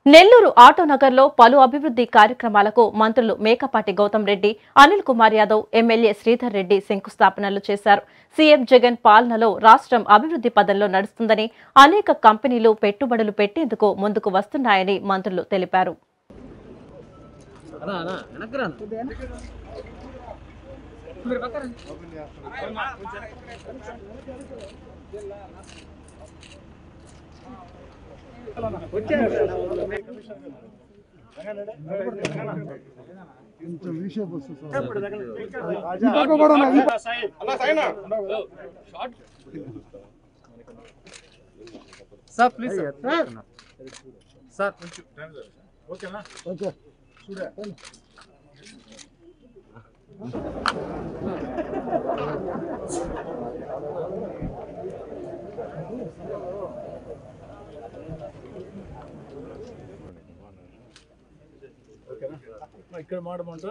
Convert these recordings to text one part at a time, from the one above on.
నెల్లూరు ఆటోనగర్లో పలు అభివృద్ధి కార్యక్రమాలకు మంత్రులు మేకపాటి గౌతమ్ రెడ్డి అనిల్ కుమార్ యాదవ్ ఎమ్మెల్యే శ్రీధర్ రెడ్డి శంకుస్థాపనలు చేశారు సీఎం జగన్ పాలనలో రాష్ట్రం అభివృద్ధి పదంలో నడుస్తుందని అనేక కంపెనీలు పెట్టుబడులు పెట్టేందుకు ముందుకు వస్తున్నాయని మంత్రులు తెలిపారు అన్నా అన్నా వెనక్కి రాను మీరు పక్కన సార్ ప్లీజ్ సార్ సార్ కొంచెం ఇక్కడ ಮಾಡమంటారు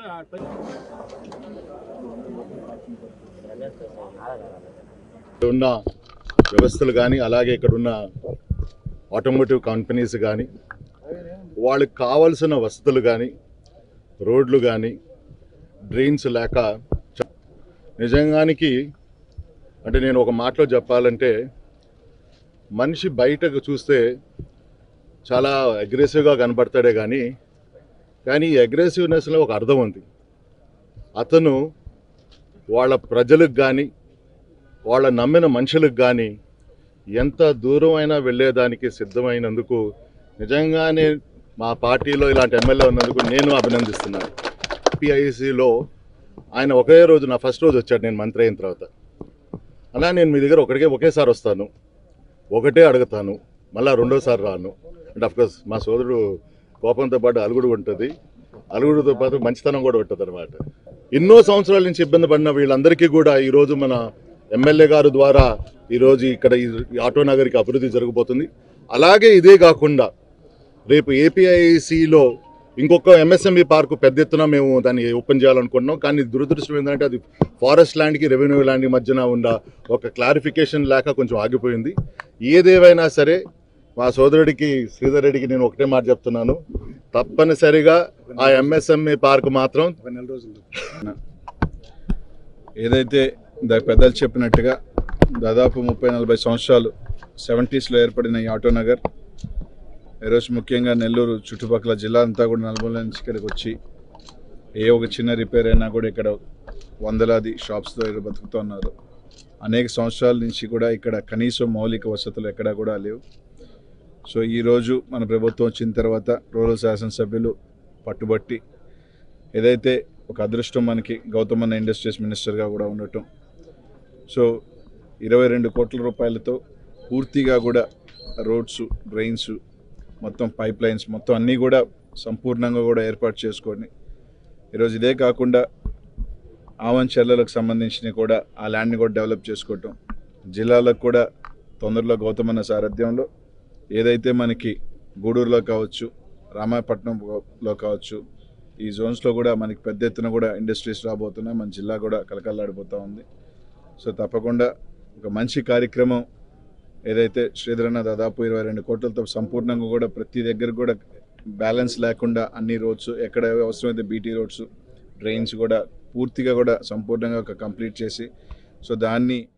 ఇక్కడ ఉన్న వ్యవస్థలు కానీ అలాగే ఇక్కడ ఉన్న ఆటోమోటివ్ కంపెనీస్ కానీ వాళ్ళకి కావాల్సిన వసతులు కానీ రోడ్లు కానీ డ్రైన్స్ లేక చ- నిజంగానికి అంటే నేను ఒక మాటలో చెప్పాలంటే మనిషి బయటకు చూస్తే చాలా అగ్రెసివ్గా కనబడతాడే కానీ కానీ ఈ అగ్రెసివ్నెస్లో ఒక అర్థం ఉంది అతను వాళ్ళ ప్రజలకు కానీ వాళ్ళ నమ్మిన మనుషులకు కానీ ఎంత దూరం అయినా వెళ్ళేదానికి సిద్ధమైనందుకు నిజంగానే మా పార్టీలో ఇలాంటి ఎమ్మెల్యే ఉన్నందుకు నేను అభినందిస్తున్నాను పిఐసిలో ఆయన ఒకే రోజు నా ఫస్ట్ రోజు వచ్చాడు నేను మంత్రి అయిన తర్వాత అలా నేను మీ దగ్గర ఒకటికే ఒకేసారి వస్తాను ఒకటే అడుగుతాను మళ్ళీ రెండోసారి రాను అంటే అఫ్కోర్స్ మా సోదరుడు కోపంతో పాటు అలుగుడు ఉంటుంది అలుగుడుతో పాటు మంచితనం కూడా ఉంటుంది అనమాట ఎన్నో సంవత్సరాల నుంచి ఇబ్బంది పడిన వీళ్ళందరికీ కూడా ఈరోజు మన ఎమ్మెల్యే గారు ద్వారా ఈరోజు ఇక్కడ ఈ ఆటో నగరికి అభివృద్ధి జరగబోతుంది అలాగే ఇదే కాకుండా రేపు ఏపీఐసిలో ఇంకొక ఎంఎస్ఎంఈ పార్కు పెద్ద ఎత్తున మేము దాన్ని ఓపెన్ చేయాలనుకుంటున్నాం కానీ దురదృష్టం ఏంటంటే అది ఫారెస్ట్ ల్యాండ్కి రెవెన్యూ ల్యాండ్కి మధ్యన ఉన్న ఒక క్లారిఫికేషన్ లేక కొంచెం ఆగిపోయింది ఏదేవైనా సరే మా సోదరుడికి శ్రీధర్ రెడ్డికి నేను ఒకటే మాట చెప్తున్నాను తప్పనిసరిగా ఆ ఎంఎస్ఎంఈ పార్క్ మాత్రం ఏదైతే దా పెద్దలు చెప్పినట్టుగా దాదాపు ముప్పై నలభై సంవత్సరాలు సెవెంటీస్లో ఏర్పడిన ఈ ఆటో నగర్ ఈరోజు ముఖ్యంగా నెల్లూరు చుట్టుపక్కల జిల్లా అంతా కూడా నలుమూల నుంచి ఇక్కడికి వచ్చి ఏ ఒక చిన్న రిపేర్ అయినా కూడా ఇక్కడ వందలాది షాప్స్తో ఇక్కడ బతుకుతూ ఉన్నారు అనేక సంవత్సరాల నుంచి కూడా ఇక్కడ కనీసం మౌలిక వసతులు ఎక్కడా కూడా లేవు సో ఈరోజు మన ప్రభుత్వం వచ్చిన తర్వాత రూరల్ శాసనసభ్యులు పట్టుబట్టి ఏదైతే ఒక అదృష్టం మనకి గౌతమ్ అన్న ఇండస్ట్రీస్ మినిస్టర్గా కూడా ఉండటం సో ఇరవై రెండు కోట్ల రూపాయలతో పూర్తిగా కూడా రోడ్స్ డ్రైన్స్ మొత్తం పైప్ లైన్స్ మొత్తం అన్నీ కూడా సంపూర్ణంగా కూడా ఏర్పాటు చేసుకొని ఈరోజు ఇదే కాకుండా ఆవన్ చెర్లలకు సంబంధించిన కూడా ఆ ల్యాండ్ని కూడా డెవలప్ చేసుకోవటం జిల్లాలకు కూడా తొందరలో గౌతమ్ అన్న సారథ్యంలో ఏదైతే మనకి గూడూరులో కావచ్చు రామాయపట్నంలో కావచ్చు ఈ జోన్స్లో కూడా మనకి పెద్ద ఎత్తున కూడా ఇండస్ట్రీస్ రాబోతున్నాయి మన జిల్లా కూడా కలకల్లాడిపోతూ ఉంది సో తప్పకుండా ఒక మంచి కార్యక్రమం ఏదైతే శ్రీధరన్న దాదాపు ఇరవై రెండు కోట్లతో సంపూర్ణంగా కూడా ప్రతి దగ్గర కూడా బ్యాలెన్స్ లేకుండా అన్ని రోడ్స్ ఎక్కడ అవసరమైతే బీటీ రోడ్స్ డ్రైన్స్ కూడా పూర్తిగా కూడా సంపూర్ణంగా ఒక కంప్లీట్ చేసి సో దాన్ని